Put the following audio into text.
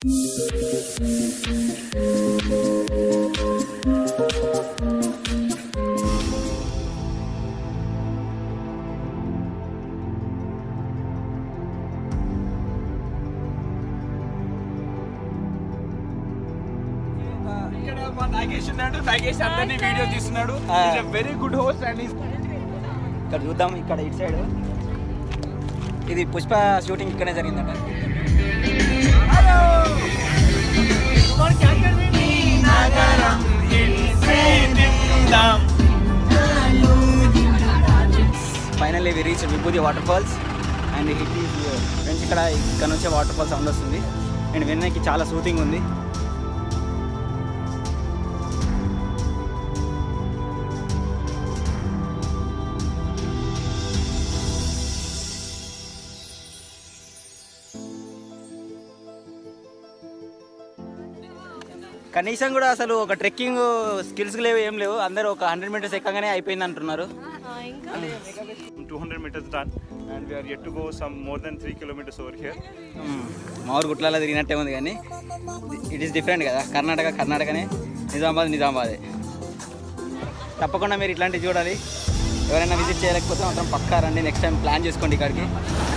ఇక్కడ మా నాగేష్ ఉన్నాడు నాగేష్ అందరినీ వీడియో తీస్తున్నాడు ఆ. వెరీ గుడ్ హోస్ట్ అండ్ ఇక్కడ చూద్దాం ఇక్కడ ఇటు సైడ్ ఇది పుష్ప షూటింగ్ ఇక్కడే జరిగిందట finally we reach Vibhuti waterfalls and hit friends ఇక్కడ ఇక్కడ నుంచే వాటర్ ఫాల్ సౌండ్ వస్తుంది అండ్ వినడానికి చాలా సూతింగ్ ఉంది కనీసం కూడా అసలు ఒక ట్రెక్కింగ్ స్కిల్స్ లేవు ఏం లేవు అందరూ ఒక హండ్రెడ్ మీటర్స్ ఎక్కగానే అయిపోయింది అంటున్నారు ఇంకా 200 meters done and we are yet to go some more than 3 kilometers over here మామూలు గుట్లలో తిరిగినట్టే ఉంది కానీ ఇట్ ఈస్ డిఫరెంట్ కదా కర్ణాటక కర్ణాటకనే నిజామాబాద్ నిజామాబాదే తప్పకుండా మీరు ఇట్లాంటివి చూడాలి ఎవరైనా విజిట్ చేయలేకపోతే మాత్రం పక్కా రండి నెక్స్ట్ టైం ప్లాన్ చేసుకోండి ఇక్కడికి